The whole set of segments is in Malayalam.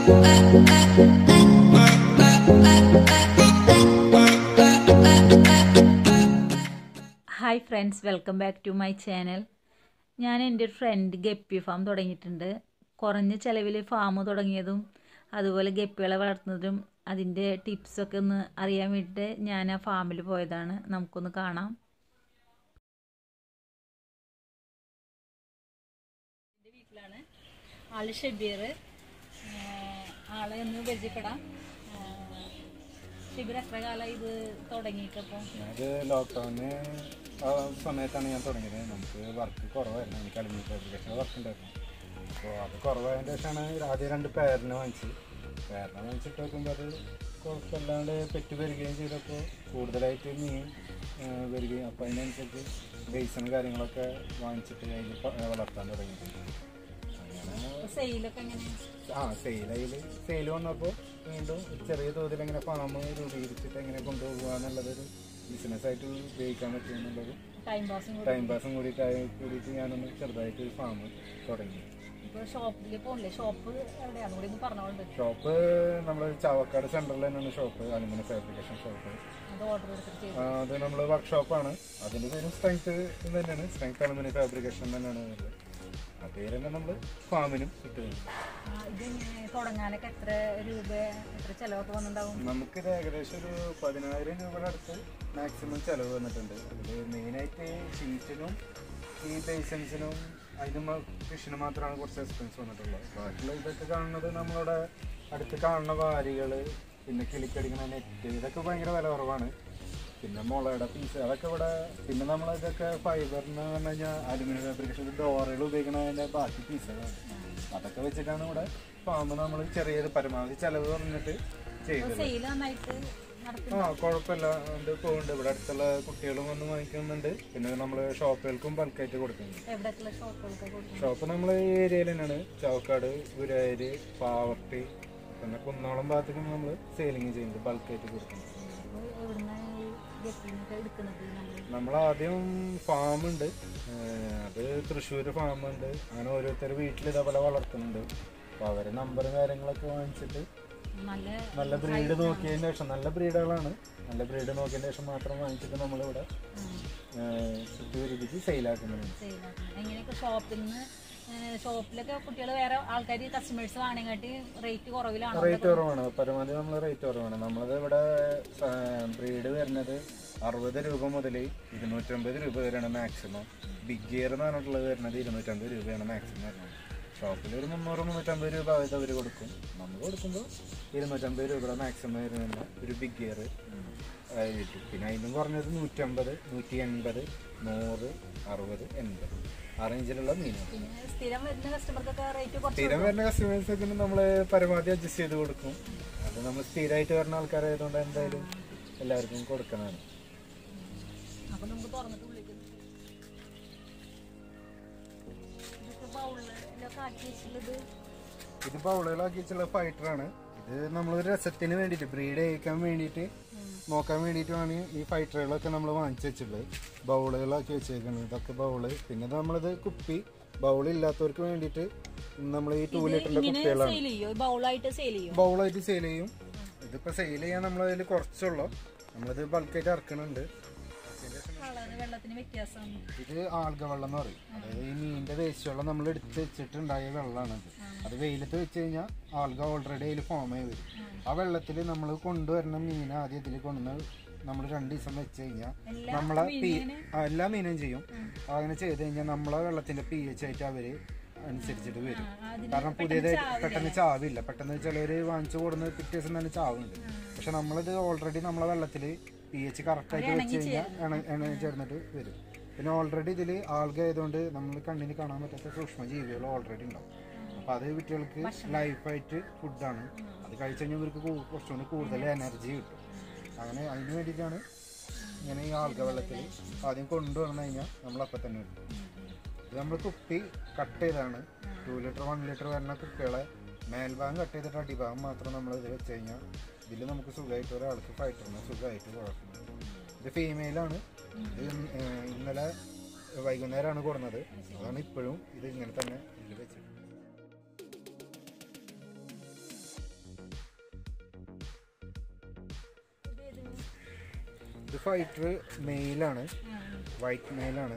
Hi friends welcome back to my channel ഞാൻ എൻ്റെ ഒരു ഫ്രണ്ട് ഗപ്പി ഫാം തുടങ്ങിയിട്ടുണ്ട് കുറഞ്ഞ ചിലവിൽ ഫാം തുടങ്ങിയതും അതുപോലെ ഗപ്പികളെ വളർത്തുന്നതും അതിൻ്റെ ടിപ്സൊക്കെ ഒന്ന് അറിയാൻ വേണ്ടിയിട്ട് ഞാൻ ആ ഫാമിൽ പോയതാണ് നമുക്കൊന്ന് കാണാം എൻ്റെ വീട്ടിലാണ് ആള് ഷബീർ ആളെ ഒന്ന് പരിചയപ്പെടാം ഷബീർ എത്ര കാലം ഇത് തുടങ്ങിയിട്ടപ്പോൾ അത് ലോക്ക്ഡൗണിന് ആ സമയത്താണ് ഞാൻ തുടങ്ങിയത് നമുക്ക് വർക്ക് കുറവായിരുന്നു എനിക്ക് അലുമിനിയം ഫാബ്രിക്കേഷൻ വർക്ക് ഉണ്ടായിരുന്നു അപ്പോൾ അത് കുറവായതിൻ്റെ ശേഷമാണ് ആദ്യം രണ്ട് പേരിനെ വാങ്ങിച്ചത് പേരിനെ വാങ്ങിച്ചിട്ട് നോക്കുമ്പോൾ അത് കുഴപ്പമില്ലാണ്ട് പെറ്റ് വരികയും ചെയ്തപ്പോൾ കൂടുതലായിട്ട് മീൻ ആ, വരികയും അപ്പോൾ അതിനനുസരിച്ച് ബേസും കാര്യങ്ങളൊക്കെ വാങ്ങിച്ചിട്ട് അതിൽ പ- വളർത്താൻ തുടങ്ങിയിട്ടുണ്ട് അങ്ങനെ സെയിലൊക്കെ എങ്ങനെ ആ സെയിലയിൽ സെയിൽ വന്നപ്പോൾ വീണ്ടും ചെറിയ തോതിൽ എങ്ങനെ ഫാം രൂപീകരിച്ചിട്ട് എങ്ങനെ കൊണ്ടുപോകുക എന്നുള്ളതൊരു ബിസിനസ് ആയിട്ട് ഉപയോഗിക്കാൻ പറ്റുമെന്നുള്ളത് ടൈം പാസും കൂടി ടൈം പാസും കൂടി കൂടിയിട്ട് ഞാനൊന്ന് ചെറുതായിട്ട് ഒരു ഫാം തുടങ്ങി ഇപ്പൊ ഷോപ്പിൽ പോണില്ലേ ഷോപ്പ് എവിടെയാണ് കൂടി ഒന്ന് പറഞ്ഞോണ്ട് ഷോപ്പ് നമ്മൾ ചാവക്കാട് സെൻറ്ററിൽ തന്നെയാണ് ഷോപ്പ് അലുമിനിയം ഫാബ്രിക്കേഷൻ ഷോപ്പ് അത് ഓർഡർ എടുത്തിട്ട് ചെയ്തു ആ, അത് നമ്മൾ വർക്ക്ഷോപ്പാണ് അതിൻ്റെ പേരും സ്ട്രെങ്ത് തന്നെയാണ് സ്ട്രെങ്ത് അലുമിനിയം ഫാബ്രിക്കേഷൻ തന്നെയാണ് വരുന്നത് ആ പേര് തന്നെ നമ്മൾ ഫാമിനും ഇട്ടത് ആ, ഇതിങ്ങനെ തുടങ്ങാനൊക്കെ എത്ര രൂപ എത്ര ചെലവൊക്കെ വന്നിട്ടുണ്ടാവും നമുക്കിത് ഏകദേശം ഒരു പതിനായിരം രൂപയുടെ അടുത്ത് മാക്സിമം ചിലവ് വന്നിട്ടുണ്ട് അതിൽ മെയിനായിട്ട് ഷീറ്റിനും ഈ ബേസൻസിനും അതിന് ഫിഷിന് മാത്രമാണ് കുറച്ച് എക്സ്പെൻസ് വന്നിട്ടുള്ളത് ബാക്കിയുള്ള ഇതൊക്കെ കാണുന്നത് നമ്മളുടെ അടുത്ത് കാണുന്ന വാരികൾ പിന്നെ കിളിക്കടിക്കുന്ന നെറ്റ് ഇതൊക്കെ ഭയങ്കര വില കുറവാണ് പിന്നെ മുളയുടെ പീസ് അതൊക്കെ ഇവിടെ പിന്നെ നമ്മൾ ഇതൊക്കെ ഫൈബറിന് പറഞ്ഞു കഴിഞ്ഞാൽ അലുമിനിയം ഫാബ്രിക്കേഷൻ ഡോറുകൾ ഉപയോഗിക്കുന്നതിൻ്റെ ബാക്കി പീസുകളാണ് അതൊക്കെ വെച്ചിട്ടാണ് ഇവിടെ ഫാം നമ്മൾ ചെറിയൊരു പരമാവധി ചിലവ് പറഞ്ഞിട്ട് ചെയ്തത് സെയിൽ നന്നായിട്ട് നടത്തി ആ കുഴപ്പമില്ല അത് പോകുന്നുണ്ട് ഇവിടെ അടുത്തുള്ള കുട്ടികളും വന്ന് വാങ്ങിക്കുന്നുണ്ട് പിന്നെ നമ്മൾ ഷോപ്പുകൾക്കും ബൾക്കായിട്ട് കൊടുക്കുന്നുണ്ട് എവിടെയൊക്കെയുള്ള ഷോപ്പുകൾക്ക് കൊടുക്കും ഷോപ്പ് നമ്മൾ ഈ ഏരിയയിൽ തന്നെയാണ് ചാവക്കാട് ഗുരുവായൂര് പാവർട്ടി പിന്നെ കുന്നോളം ഭാഗത്തേക്കും നമ്മൾ സെയിലിംഗ് ചെയ്യുന്നുണ്ട് ബൾക്കായിട്ട് കൊടുക്കുന്നുണ്ട് അപ്പൊ എവിടുന്ന ഈ ഗപ്പിനൊക്കെ എടുക്കുന്നത് നമ്മള് നമ്മൾ ആദ്യം ഫാമുണ്ട് അത് തൃശ്ശൂർ ഫാമുണ്ട് അങ്ങനെ ഓരോരുത്തർ വീട്ടിൽ ഇതേപോലെ വളർത്തുന്നുണ്ട് അപ്പോൾ അവരെ നമ്പറും കാര്യങ്ങളൊക്കെ വാങ്ങിച്ചിട്ട് നല്ല നല്ല ബ്രീഡ് നോക്കിയതിന് ശേഷം നല്ല ബ്രീഡുകളാണ് നല്ല ബ്രീഡ് നോക്കിയതിന് ശേഷം മാത്രം വാങ്ങിച്ചിട്ട് നമ്മളിവിടെ ചുറ്റുപിരിപ്പിച്ച് സെയിലാക്കുന്നുണ്ട് സെയിലാക്കണം എങ്ങനെയൊക്കെ ഷോപ്പിൽ നിന്ന് ഷോപ്പിലൊക്കെ കുട്ടികൾ വേറെ ആൾക്കാർ കസ്റ്റമേഴ്സ് വാങ്ങിക്കാട്ടി റേറ്റ് കുറവിലാണോ റേറ്റ് കുറവാണ് പരമാവധി നമ്മൾ റേറ്റ് കുറവാണ് നമ്മളത് ഇവിടെ ബ്രീഡ് വരുന്നത് അറുപത് രൂപ മുതൽ ഇരുന്നൂറ്റമ്പത് രൂപ വരെയാണ് മാക്സിമം ബിഗ് ഗിയർ എന്ന് പറഞ്ഞിട്ടുള്ളത് വരുന്നത് ഇരുന്നൂറ്റമ്പത് രൂപയാണ് മാക്സിമം വരുന്നത് ഷോപ്പിൽ ഒരു മുന്നൂറ് മുന്നൂറ്റമ്പത് രൂപ അത് അവർ കൊടുക്കും നമ്മൾ കൊടുക്കുമ്പോൾ ഇരുന്നൂറ്റമ്പത് രൂപ മാക്സിമം വരുന്ന ഒരു ബിഗ് ഗിയർ കിട്ടും പിന്നെ അതിനും കുറഞ്ഞത് നൂറ്റമ്പത് നൂറ്റി എൺപത് നൂറ് അറുപത് എൺപത് ആ റേഞ്ചിലുള്ള മീനാണ് പിന്നെ സ്ഥിരം വരുന്ന കസ്റ്റമർക്കൊക്കെ റേറ്റ് കുറച്ച് സ്ഥിരം വരുന്ന കസ്റ്റമേഴ്സൊക്കെ നമ്മൾ പരമാവധി അഡ്ജസ്റ്റ് ചെയ്ത് കൊടുക്കും അത് നമ്മൾ സ്ഥിരമായിട്ട് വരുന്ന ആൾക്കാരായതുകൊണ്ട് എന്തായാലും എല്ലാവർക്കും കൊടുക്കണതാണ് അപ്പൊ നമുക്ക് തുറന്നിട്ട് വിളിക്കുന്നു ഇതൊക്കെ ബൗളിലൊക്കെ ആക്കി വെച്ചിട്ടുള്ളത് ഇത് ബൗളുകളാക്കി വെച്ചുള്ള ഫൈറ്ററാണ് ഇത് നമ്മളൊരു രസത്തിന് വേണ്ടിയിട്ട് ബ്രീഡ് ചെയ്യിക്കാൻ വേണ്ടിയിട്ട് നോക്കാൻ വേണ്ടിയിട്ടാണ് ഈ ഫൈറ്ററുകളൊക്കെ നമ്മൾ വാങ്ങിച്ചു വെച്ചിട്ടുള്ളത് ബൗളുകളാക്കി വെച്ചേക്കുന്നത് ഇതൊക്കെ ബൗള് പിന്നെ നമ്മളിത് കുപ്പി ബൗൾ ഇല്ലാത്തവർക്ക് വേണ്ടിയിട്ട് നമ്മൾ ഈ ടൂ ലിറ്ററിന്റെ ഇങ്ങനെ കുപ്പികളാണ് സെയിൽ ചെയ്യോ ബൗളായിട്ട് സെയിൽ ചെയ്യോ ബൗളായിട്ട് സെയിൽ ചെയ്യും ഇതിപ്പോൾ സെയിൽ ചെയ്യാൻ നമ്മളതിൽ കുറച്ചുള്ളൂ നമ്മളിത് ബൾക്കായിട്ട് ഇറക്കുന്നുണ്ട് കളറ് വെള്ളത്തിന് വ്യത്യാസം ഇത് ആൽഗ വെള്ളം എന്ന് പറയും അതായത് ഈ മീനിന്റെ വേസ്റ്റ് വെള്ളം നമ്മൾ എടുത്ത് വെച്ചിട്ടുണ്ടായ വെള്ളമാണ് ഇത് അത് വെയിലത്ത് വെച്ച് കഴിഞ്ഞാൽ ആൽഗ ഓൾറെഡി അതിൽ ഫോം ആയി വരും ആ വെള്ളത്തിൽ നമ്മൾ കൊണ്ടുവരുന്ന മീൻ ആദ്യം ഇതിൽ കൊണ്ടുവന്ന് നമ്മൾ രണ്ട് ദിവസം വെച്ച് കഴിഞ്ഞാൽ നമ്മളെ പി ആ, എല്ലാ മീനും ചെയ്യും അങ്ങനെ ചെയ്ത് കഴിഞ്ഞാൽ നമ്മളെ വെള്ളത്തിന്റെ പി എച്ച് ആയിട്ട് അവര് അനുസരിച്ചിട്ട് വരും കാരണം പുതിയതായിട്ട് പെട്ടെന്ന് ചാവില്ല പെട്ടെന്ന് ചിലവർ വാങ്ങിച്ചു കൊടുന്ന് പിറ്റേ ദിവസം തന്നെ ചാവുന്നുണ്ട് പക്ഷെ നമ്മളിത് ഓൾറെഡി നമ്മളെ വെള്ളത്തിൽ പി എച്ച് കറക്റ്റായിട്ട് വെച്ച് കഴിഞ്ഞാൽ എണ എണ ചേർന്നിട്ട് വരും പിന്നെ ഓൾറെഡി ഇതിൽ ആൾഗ ആയതുകൊണ്ട് നമ്മൾ കണ്ണിന് കാണാൻ പറ്റാത്ത സൂക്ഷ്മ ജീവികൾ ഓൾറെഡി ഉണ്ടാവും അപ്പോൾ അത് കുട്ടികൾക്ക് ലൈഫായിട്ട് ഫുഡാണ് അത് കഴിച്ചു കഴിഞ്ഞാൽ ഇവർക്ക് കൂ- കുറച്ചുകൂടി കൂടുതൽ എനർജി കിട്ടും അങ്ങനെ അതിന് വേണ്ടിയിട്ടാണ് ഇങ്ങനെ ഈ ആൾഗ വെള്ളത്തിൽ ആദ്യം കൊണ്ടുവന്നു കഴിഞ്ഞാൽ നമ്മൾ അപ്പം തന്നെ ഇടും ഇത് നമ്മൾ കുപ്പി കട്ട് ചെയ്താണ് ടു ലിറ്റർ വൺ ലിറ്റർ വരുന്ന കുപ്പികളെ മേൽഭാഗം കട്ട് ചെയ്തിട്ട് അടിഭാഗം മാത്രം നമ്മൾ ഇത് വെച്ച് കഴിഞ്ഞാൽ ഇതിൽ നമുക്ക് സുഖമായിട്ട് ഒരാൾക്ക് ഫൈറ്ററിന് സുഖമായിട്ട് കുഴപ്പമില്ല ഇത് ഫീമെയിലാണ് ഇത് ഏഹ്, ഇന്നലെ വൈകുന്നേരമാണ് കൊടുന്നത് അതാണ് ഇപ്പോഴും ഇത് ഇങ്ങനെ തന്നെ ഇതിൽ വെച്ചിട്ട് ഇത് ഫൈറ്റർ മെയിലാണ് വൈറ്റ് മെയിലാണ്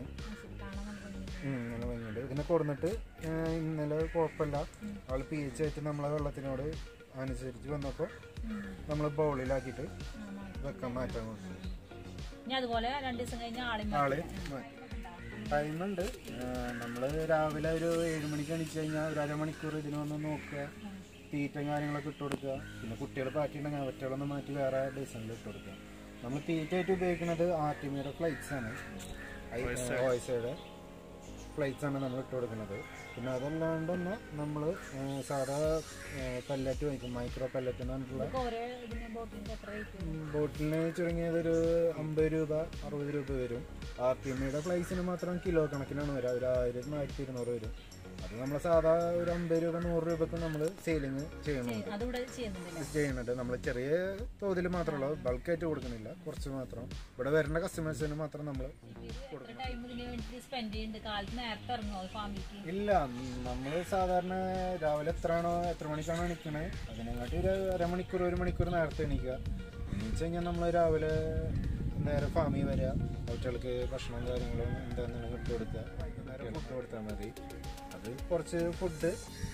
ഉം, നല്ല ഭംഗിയുണ്ട് ഇതിനെ കൊടുന്നിട്ട് ഏഹ്, ഇന്നലെ കുഴപ്പമില്ല അവൾ പി എച്ച് ആയിട്ട് നമ്മളെ വെള്ളത്തിനോട് അനുസരിച്ച് വന്നപ്പോൾ നമ്മൾ ബൗളിലാക്കിയിട്ട് വെക്കാൻ മാറ്റാൻ കൊടുത്തു ഇനി അതുപോലെ രണ്ടു ദിവസം കഴിഞ്ഞ് ആളെ ആള് ടൈമുണ്ട് നമ്മൾ രാവിലെ ഒരു ഏഴ് മണിക്ക് എണീച്ച് കഴിഞ്ഞാൽ ഒരു അരമണിക്കൂർ ഇതിന് വന്ന് നോക്കുക തീറ്റയും കാര്യങ്ങളൊക്കെ ഇട്ട് കൊടുക്കുക പിന്നെ കുട്ടികൾ പാറ്റിയിട്ടുണ്ടെങ്കിൽ അവറ്റകളൊന്ന് മാറ്റി വേറെ ഡിസൈനിൽ ഇട്ട് കൊടുക്കുക നമ്മൾ തീറ്റയായിട്ട് ഉപയോഗിക്കുന്നത് ആർട്ടിമിയുടെ ഫ്ലൈറ്റ്സ് ആണ് ഓയിസയുടെ ഫ്ലൈറ്റ്സ് ആണ് നമ്മൾ ഇട്ട് കൊടുക്കുന്നത് പിന്നെ അതല്ലാണ്ട് തന്നെ നമ്മൾ സാധാ പെല്ലറ്റ് വാങ്ങിക്കും മൈക്രോ പെല്ലറ്റ് എന്ന് പറഞ്ഞിട്ടുള്ള ഓരോ ഇതിന് ബോട്ടിലിന്റെ എത്ര റേറ്റ് ബോട്ടിലിന് ചുരുങ്ങിയത് ഒരു അമ്പത് രൂപ അറുപത് രൂപ വരും ആർ ടി എമ്മിയുടെ ഫ്ലൈസിന് മാത്രം കിലോ കണക്കിനാണ് വരിക ഒരു ആയിരം ആയിരത്തി ഇരുന്നൂറ് വരും അത് നമ്മൾ സാധാ ഒരു അമ്പത് രൂപ നൂറ് രൂപക്ക് നമ്മൾ സെയിലിങ് ചെയ്യണുണ്ട് അതിവിടെ ചെയ്യുന്നുണ്ടല്ലോ ചെയ്യുന്നുണ്ട് നമ്മൾ ചെറിയ തോതിൽ മാത്രമല്ല ബൾക്കായിട്ട് കൊടുക്കുന്നില്ല കുറച്ച് മാത്രം ഇവിടെ വരുന്ന കസ്റ്റമേഴ്സിന് മാത്രം നമ്മൾ എത്ര ടൈം ഇതിന് വേണ്ടി സ്പെൻഡ് ചെയ്യുന്നുണ്ട് കാലത്ത് നേരത്തെ ഇറങ്ങുമോ ഫാമിലിക്ക് ഇല്ല നമ്മൾ സാധാരണ രാവിലെ എത്രയാണോ എത്ര മണിക്കാണോ എണീക്കണേ അതിനെക്കാട്ടി ഒരു അരമണിക്കൂർ ഒരു മണിക്കൂർ നേരത്തെ എണീക്കുക എണീച്ച് കഴിഞ്ഞാൽ നമ്മൾ രാവിലെ നേരെ ഫാമിൽ വരിക കുട്ടികൾക്ക് ഭക്ഷണവും കാര്യങ്ങളും എന്താണെന്നുണ്ടെങ്കിൽ ഇട്ട് കൊടുക്കുക നേരെ ഫുഡ് കൊടുത്താൽ മതി അത് കുറച്ച് ഫുഡ്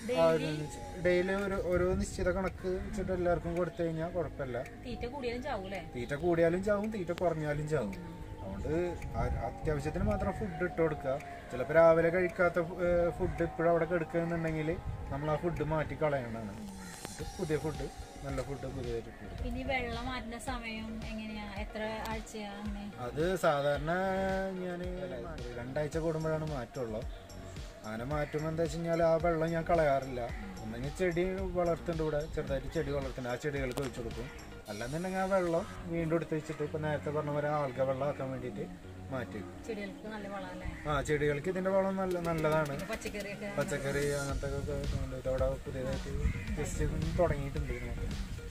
ഡെയിലി ഒരു ഓരോ നിശ്ചിത കണക്ക് വെച്ചിട്ട് എല്ലാവർക്കും കൊടുത്തു കഴിഞ്ഞാൽ കുഴപ്പമില്ല തീറ്റ കൂടിയാലും ചാവൂലേ തീറ്റ കൂടിയാലും ചാവും തീറ്റ കുറഞ്ഞാലും ചാവും അതുകൊണ്ട് ആ- അത്യാവശ്യത്തിന് മാത്രം ഫുഡ് ഇട്ട് കൊടുക്കുക ചിലപ്പോൾ രാവിലെ കഴിക്കാത്ത ഫുഡ് ഇപ്പോഴും അവിടെ കിടക്കുന്നുണ്ടെങ്കിൽ നമ്മൾ ആ ഫുഡ് മാറ്റി കളയണതാണ് ഇത് പുതിയ ഫുഡ് നല്ല ഫുഡ് പുതിയതായിട്ട് ഇട്ട് കൊടുക്കുക. പിന്നെ ഈ വെള്ളം മാറ്റുന്ന സമയം എങ്ങനെയാ എത്ര ആഴ്ചയാണ് അത് സാധാരണ ഞാൻ രണ്ടാഴ്ച കൂടുമ്പോഴാണ് മാറ്റുള്ളൂ അങ്ങനെ മാറ്റുമ്പോൾ എന്താ വെച്ച് കഴിഞ്ഞാൽ ആ വെള്ളം ഞാൻ കളയാറില്ല ഒന്നെങ്കിൽ ചെടി വളർത്തുന്നുണ്ട് ഇവിടെ ചെറുതായിട്ട് ചെടി വളർത്തുന്നുണ്ട് ആ ചെടികൾക്ക് ഒഴിച്ചു കൊടുക്കും അല്ലെന്നുണ്ടെങ്കിൽ ആ വെള്ളം വീണ്ടും എടുത്ത് വെച്ചിട്ട് ഇപ്പം നേരത്തെ പറഞ്ഞ പോലെ ആൾക്ക വെള്ളം ആക്കാൻ വേണ്ടിയിട്ട് മാറ്റി വെക്കും. ചെടികൾക്ക് നല്ല വളമല്ലേ ആ ചെടികൾക്ക് ഇതിൻ്റെ വളം നല്ല നല്ലതാണ് പച്ചക്കറിയൊക്കെ പച്ചക്കറി അങ്ങനത്തെ ഒക്കെ ഇതവിടെ പുതിയതായിട്ട് ജസ്റ്റ് തുടങ്ങിയിട്ടുണ്ട് ഇതിനകത്ത്.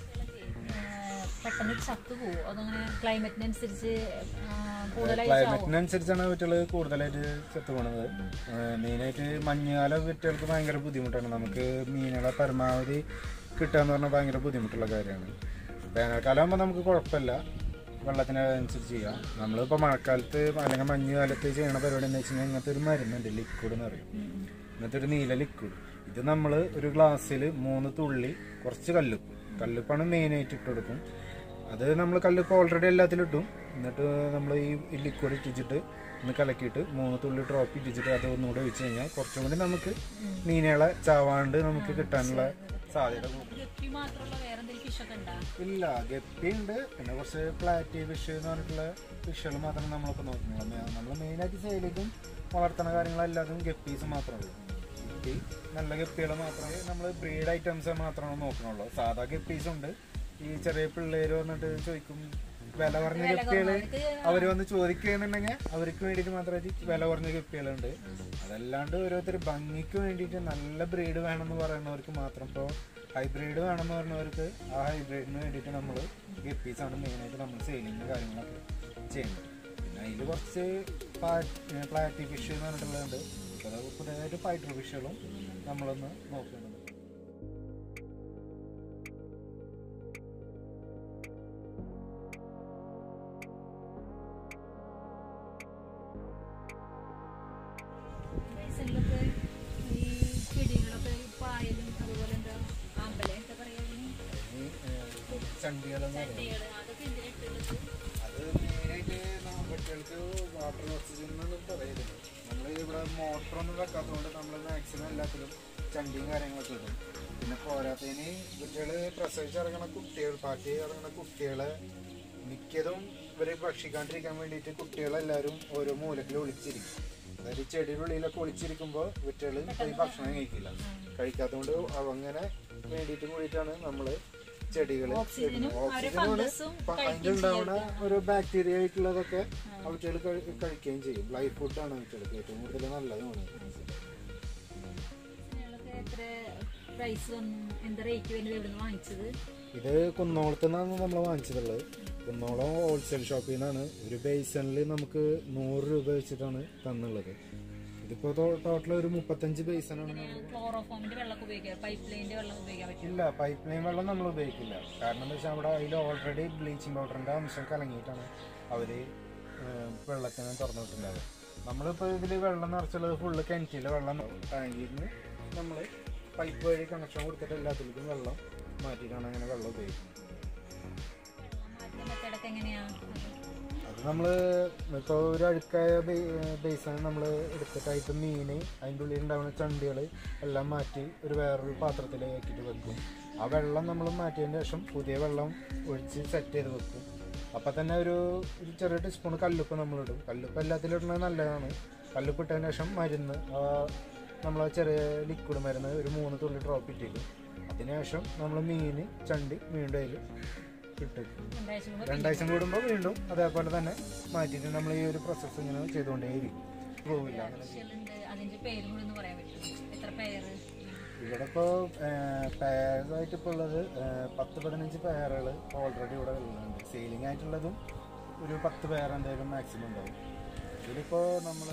ഏഹ് പെട്ടെന്ന് ചത്തു പോവും അതങ്ങനെ ക്ലൈമറ്റിനനുസരിച്ച് കൂടുതലായി ചാവും ക്ലൈമറ്റിനനുസരിച്ചാണ് വിറ്റുകൾ കൂടുതലായിട്ട് ചത്തു പോണത് മെയിനായിട്ട് മഞ്ഞുകാലം വിറ്റുകൾക്ക് ഭയങ്കര ബുദ്ധിമുട്ടാണ് നമുക്ക് മീനുകളെ പരമാവധി കിട്ടുക എന്ന് പറഞ്ഞാൽ ഭയങ്കര ബുദ്ധിമുട്ടുള്ള കാര്യമാണ് വേനൽക്കാലം ആകുമ്പോൾ നമുക്ക് കുഴപ്പമില്ല വെള്ളത്തിനനുസരിച്ച് ചെയ്യാം നമ്മളിപ്പോൾ മഴക്കാലത്ത് അല്ലെങ്കിൽ മഞ്ഞുകാലത്ത് ചെയ്യണ പരിപാടി എന്താ വെച്ച് കഴിഞ്ഞാൽ ഇങ്ങനത്തെ ഒരു മരുന്നുണ്ട് ലിക്വിഡ് എന്ന് പറയും ഇങ്ങനത്തെ ഒരു നീല ലിക്വിഡ് ഇത് നമ്മൾ ഒരു ഗ്ലാസ്സിൽ മൂന്ന് തുള്ളി കുറച്ച് കല്ലുപ്പ് കല്ലുപ്പാണ് മെയിനായിട്ട് ഇട്ട് കൊടുക്കും അത് നമ്മൾ കല്ലുപ്പ് ഓൾറെഡി എല്ലാത്തിലും ഇട്ടും എന്നിട്ട് നമ്മൾ ഈ ലിക്വിഡ് ഇട്ടിച്ചിട്ട് ഒന്ന് കലക്കിയിട്ട് മൂന്ന് തുള്ളി ഡ്രോപ്പ് ഇട്ടിച്ചിട്ട് അത് ഒന്നുകൂടെ വെച്ച് കഴിഞ്ഞാൽ കുറച്ചും കൂടി നമുക്ക് മീനുകളെ ചാവാണ്ട് നമുക്ക് കിട്ടാനുള്ള സാധ്യത കൂടും ഗപ്പി മാത്രമുള്ള വേറെ എന്തെങ്കിലും ഫിഷൊക്കെ ഉണ്ടാ ഇല്ല ഗപ്പി ഉണ്ട് പിന്നെ കുറച്ച് പ്ലാറ്റി ഫിഷ് എന്ന് പറഞ്ഞിട്ടുള്ള ഫിഷുകൾ മാത്രമേ നമ്മളിപ്പോൾ നോക്കുന്നുള്ളൂ നമ്മൾ മെയിനായിട്ട് സെയിലേക്കും വളർത്തുന്ന കാര്യങ്ങളെല്ലാതും ഗപ്പീസ് മാത്രമേ ഉള്ളൂ ഗപ്പി നല്ല ഗപ്പികൾ മാത്രമേ നമ്മൾ ബ്രീഡ് ഐറ്റംസ് മാത്രമാണ് നോക്കുന്നുള്ളൂ സാധാ ഗപ്പീസ് ഉണ്ട് ഈ ചെറിയ പിള്ളേര് വന്നിട്ട് ചോദിക്കും വില കുറഞ്ഞ ഗപ്പികള് അവർ വന്ന് ചോദിക്കുകയെന്നുണ്ടെങ്കിൽ അവർക്ക് വേണ്ടിയിട്ട് മാത്രമായിട്ട് വില കുറഞ്ഞ ഗപ്പികളുണ്ട് അതല്ലാണ്ട് ഓരോരുത്തർ ഭംഗിക്ക് വേണ്ടിയിട്ട് നല്ല ബ്രീഡ് വേണമെന്ന് പറയുന്നവർക്ക് മാത്രം ഇപ്പോൾ ഹൈബ്രിഡ് വേണമെന്ന് പറഞ്ഞവർക്ക് ആ ഹൈബ്രിഡിന് വേണ്ടിയിട്ട് നമ്മൾ ഗപ്പീസാണ് മെയിനായിട്ട് നമ്മൾ സെയിലിങ് കാര്യങ്ങളൊക്കെ ചെയ്യുന്നത് പിന്നെ അതിൽ കുറച്ച് പ്ലാറ്റി ഫിഷ് എന്ന് പറഞ്ഞിട്ടുള്ളതുണ്ട് അത് പുതിയതായിട്ട് ഫൈറ്റർ ഫിഷുകളും നമ്മളൊന്ന് നോക്കുന്നുണ്ട് ബേസിനിലൊക്കെ ഈ ചെടികളൊക്കെ ഈ പായലും അതുപോലെ എന്താ ആമ്പല എന്താ പറയാ ഇതിന്? ഈ ചണ്ടികളെന്ന് പറയുന്നത് ചെടികള് അതൊക്കെ എന്തിനിട്ടുള്ളത് അത് മെയിനായിട്ട് നമ്മൾ കുട്ടികൾക്ക് വാട്ടർ ഓക്സിജൻ എന്നാണ് പറയുന്നത് നമ്മൾ ഇവിടെ മോട്ടറൊന്നും വെക്കാത്തതുകൊണ്ട് നമ്മൾ മാക്സിമം എല്ലാത്തിലും ചണ്ടിയും കാര്യങ്ങളൊക്കെ ഇടും പിന്നെ പോരാത്തതിന് കുട്ടികൾ പ്രസവിച്ചിറങ്ങണ കുട്ടികൾ പാറ്റി ഇറങ്ങണ കുട്ടികളെ മിക്കതും ഇവരെ ഭക്ഷിക്കാണ്ടിരിക്കാൻ വേണ്ടിയിട്ട് കുട്ടികളെല്ലാവരും ഓരോ മൂലക്കിൽ ഒളിച്ചിരിക്കും അതായത് ചെടിയുടെ ഉള്ളിലൊക്കെ ഒളിച്ചിരിക്കുമ്പോൾ കുട്ടികൾ പോയി ഭക്ഷണം കഴിക്കില്ല കഴിക്കാത്തതുകൊണ്ട് അങ്ങനെ വേണ്ടിയിട്ടും കൂടിയിട്ടാണ് നമ്മൾ ചെടികൾ ഓക്സിജനും അവര് ഓക്സിജനാണ് ഫംഗസും അതിൻ്റെ ഉണ്ടാവുന്ന ഒരു ബാക്ടീരിയ ആയിട്ടുള്ളതൊക്കെ അവറ്റകൾ കഴിക്കുകയും ചെയ്യും ലൈഫ് ഫുഡാണ് അവറ്റകൾക്ക് ഏറ്റവും കൂടുതൽ നല്ലതുമാണ് ഇതിനൊക്കെ എത്ര പ്രൈസ് വന്നു എന്താ റേറ്റ് വരുന്നത് എവിടെ നിന്ന് വാങ്ങിച്ചത് ഇത് കുന്നോളത്ത് നിന്നാണ് നമ്മൾ വാങ്ങിച്ചിട്ടുള്ളത് കുന്നോളം ഹോൾസെയിൽ ഷോപ്പിൽ നിന്നാണ് ഒരു ബേസണിൽ നമുക്ക് നൂറ് രൂപ വെച്ചിട്ടാണ് തന്നുള്ളത് ഇതിപ്പോ ടോട്ടൽ ഒരു മുപ്പത്തഞ്ച് ബേസനാണ് നമ്മൾ ക്ലോറോഫോമിന്റെ വെള്ളം ഉപയോഗിക്കാം പൈപ്പ് ലൈനിന്റെ വെള്ളം ഉപയോഗിക്കാൻ പറ്റും ഇല്ല പൈപ്പ് ലൈൻ വെള്ളം നമ്മൾ ഉപയോഗിക്കില്ല കാരണം എന്താ വെച്ചാൽ അവിടെ അതിൽ ഓൾറെഡി ബ്ലീച്ചിങ് പൗഡറിന്റെ അംശം കലങ്ങിയിട്ടാണ് അവര് ഏഹ്, വെള്ളത്തിന് തുറന്നു വിട്ടുണ്ടാവുക നമ്മളിപ്പോൾ ഇതിൽ വെള്ളം നിറച്ചുള്ളത് ഫുള്ള് കിണറ്റിലെ വെള്ളം ടാങ്കിൽ നിന്ന് നമ്മൾ പൈപ്പ് വഴി കണക്ഷൻ കൊടുത്തിട്ട് എല്ലാത്തിലേക്കും വെള്ളം മാറ്റിയിട്ടാണ് അങ്ങനെ വെള്ളം ഉപയോഗിക്കുന്നത് മെത്തേഡൊക്കെ എങ്ങനെയാ അത് നമ്മൾ ഇപ്പോൾ ഒരു അഴുക്കായ ബേസാണ് നമ്മൾ എടുത്തിട്ടായിട്ട് മീൻ അതിൻ്റെ ഉള്ളിൽ ഉണ്ടാവുന്ന ചണ്ടികൾ എല്ലാം മാറ്റി ഒരു വേറൊരു പാത്രത്തിലാക്കിയിട്ട് വെക്കും ആ വെള്ളം നമ്മൾ മാറ്റിയതിന് ശേഷം പുതിയ വെള്ളം ഒഴിച്ച് സെറ്റ് ചെയ്ത് വെക്കും അപ്പം തന്നെ ഒരു ഒരു ചെറിയ ടീസ്പൂൺ കല്ലുപ്പ് നമ്മളിടും കല്ലുപ്പ് എല്ലാത്തിലും ഇടുന്നത് നല്ലതാണ് കല്ലുപ്പ് ഇട്ടതിന് ശേഷം മരുന്ന് ആ നമ്മൾ ചെറിയ ലിക്വിഡ് മരുന്ന് ഒരു മൂന്ന് തുള്ളി ഡ്രോപ്പ് ഇട്ടിട്ട് അതിനുശേഷം നമ്മൾ മീൻ ചണ്ടി വീണ്ടും അതിൽ ഇട്ടേക്കും രണ്ടാഴ്ച മുമ്പ് രണ്ടാഴ്ച കൂടുമ്പോൾ വീണ്ടും അതേപോലെ തന്നെ മാറ്റിയിട്ട് നമ്മൾ ഈ ഒരു പ്രോസസ്സ് ഇങ്ങനെ ചെയ്തുകൊണ്ടേയിരിക്കും പോവില്ല ഉണ്ട് അതിന്റെ പേരും കൂടി ഒന്ന് പറയാൻ പറ്റും എത്ര പേര് ഇവിടെ ഇപ്പോൾ പെയറായിട്ട് ഇപ്പോൾ ഉള്ളത് ഏഹ്, പത്ത് പതിനഞ്ച് പെയറുകൾ ഓൾറെഡി ഇവിടെ ഉള്ളുണ്ട് സെയിലിംഗ് ആയിട്ടുള്ളതും ഒരു പത്ത് പെയർ എന്തായാലും മാക്സിമം ഉണ്ടാവും ഇതിലിപ്പോൾ നമ്മൾ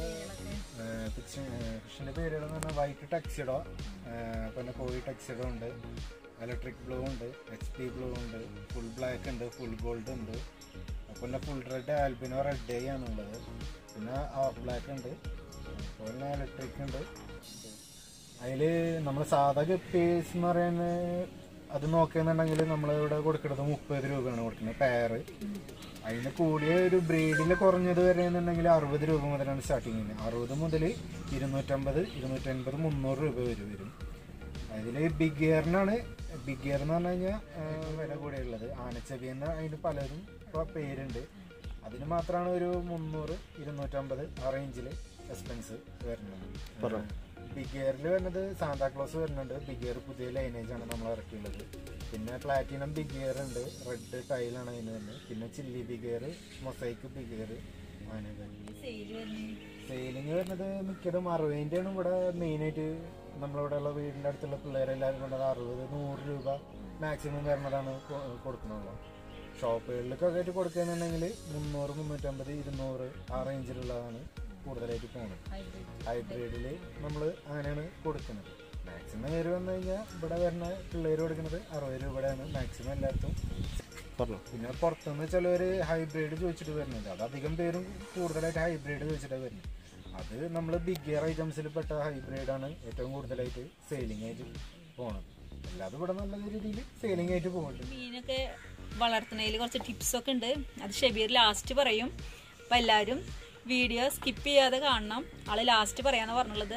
ഫിഷിൻ്റെ പേരുകളെന്ന് പറഞ്ഞാൽ വൈറ്റ് ടെക്സിഡോ പിന്നെ കോഴി ടെക്സിഡോ ഉണ്ട് ഇലക്ട്രിക് ബ്ലൂ ഉണ്ട് എച്ച് പി ബ്ലൂ ഉണ്ട് ഫുൾ ബ്ലാക്ക് ഉണ്ട് ഫുൾ ഗോൾഡ് ഉണ്ട് പിന്നെ full red albino red day ആണുള്ളത് പിന്നെ ഹാഫ് ബ്ലാക്ക് ഉണ്ട് പിന്നെ ഇലക്ട്രിക് ഉണ്ട് അതിൽ നമ്മൾ സാധാ ഗപ്പീസ് എന്ന് പറയുന്നത് അത് നോക്കുകയെന്നുണ്ടെങ്കിൽ നമ്മൾ ഇവിടെ കൊടുക്കുന്നത് മുപ്പത് രൂപയാണ് കൊടുക്കുന്നത് പെയറ് അതിന് കൂടിയ ഒരു ബ്രീഡിൽ കുറഞ്ഞത് വരെ എന്നുണ്ടെങ്കിൽ അറുപത് രൂപ മുതലാണ് സ്റ്റാർട്ടിങ് ചെയ്യുന്നത് അറുപത് മുതൽ ഇരുന്നൂറ്റമ്പത് ഇരുന്നൂറ്റൻപത് മുന്നൂറ് രൂപ വരെ വരും അതിൽ ബിഗ് ഇയറിനാണ് ബിഗ് ഇയർ എന്ന് പറഞ്ഞു കഴിഞ്ഞാൽ വില കൂടെയുള്ളത് ആനച്ചബി എന്ന അതിന് പലരും ഇപ്പോൾ പേരുണ്ട് അതിന് മാത്രമാണ് ഒരു മുന്നൂറ് ഇരുന്നൂറ്റമ്പത് ആ റേഞ്ചിൽ എക്സ്പെൻസ് വരുന്നത് ബിഗ് ഇയറിൽ വരുന്നത് സാന്താക്ലോസ് വരുന്നുണ്ട് ബിഗ് ഇയർ പുതിയ ലൈനേജ് ആണ് നമ്മൾ ഇറക്കിയുള്ളത് പിന്നെ പ്ലാറ്റിനം ബിഗ് ഇയർ ഉണ്ട് റെഡ് ടൈലാണ് അതിന് വരുന്നത് പിന്നെ chilli big ear mosaic big ear അങ്ങനെ വരുന്നത് സെയിൽ വരുന്നത് സെയിലിംഗ് വരുന്നത് മിക്കതും അറുപതിൻ്റെയാണ് ഇവിടെ മെയിനായിട്ട് നമ്മളിവിടെ ഉള്ള വീടിൻ്റെ അടുത്തുള്ള പിള്ളേരെല്ലാവരും കൊണ്ടത് അറുപത് നൂറ് രൂപ മാക്സിമം വരുന്നതാണ് കൊ- കൊടുക്കണുള്ളൂ ഷോപ്പുകളിലേക്കൊക്കെ ആയിട്ട് കൊടുക്കുകയാണെന്നുണ്ടെങ്കിൽ മുന്നൂറ് മുന്നൂറ്റമ്പത് ഇരുന്നൂറ് ആ റേഞ്ചിലുള്ളതാണ് കൂടുതലായിട്ട് പോകുന്നത് ഹൈബ്രിഡിൽ നമ്മൾ അങ്ങനെയാണ് കൊടുക്കുന്നത് മാക്സിമം കയറി വന്നു കഴിഞ്ഞാൽ ഇവിടെ വരുന്ന പിള്ളേർ കൊടുക്കുന്നത് അറുപത് രൂപയുടെയാണ് മാക്സിമം എല്ലായിടത്തും പറഞ്ഞു പിന്നെ പുറത്തുനിന്ന് ചിലവർ ഹൈബ്രിഡ് ചോദിച്ചിട്ട് വരുന്നുണ്ട് അത് അധികം പേരും കൂടുതലായിട്ട് ഹൈബ്രിഡ് ചോദിച്ചിട്ടാണ് വരുന്നത് അത് നമ്മൾ ബിഗ് ഇയർ ഐറ്റംസിൽ പെട്ട ഹൈബ്രിഡാണ് ഏറ്റവും കൂടുതലായിട്ട് സെയിലിംഗ് ആയിട്ട് പോണത് അല്ലാതെ ഇവിടെ നല്ല രീതിയിൽ സെയിലിംഗ് ആയിട്ട് പോകുന്നുണ്ട് മീനൊക്കെ വളർത്തുന്നതിൽ കുറച്ച് ടിപ്സ് ഒക്കെ ഉണ്ട് അത് ഷബീർ ലാസ്റ്റ് പറയും അപ്പം എല്ലാവരും വീഡിയോ സ്കിപ്പ് ചെയ്യാതെ കാണണം ആള് ലാസ്റ്റ് പറയാന്ന് പറഞ്ഞുള്ളത്